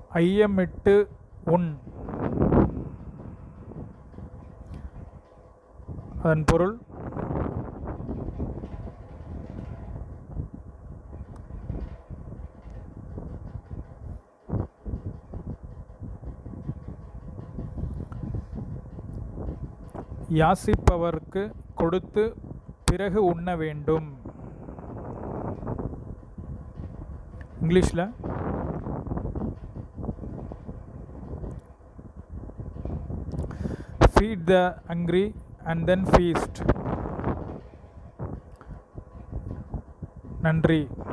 ஐயமிட்டு உண் அதன் பொருள் யாசிப்பவர்க்கு கொடுத்து பிறகு உண்ண வேண்டும் இங்கிலீஷில் feed the hungry and then feast நன்றி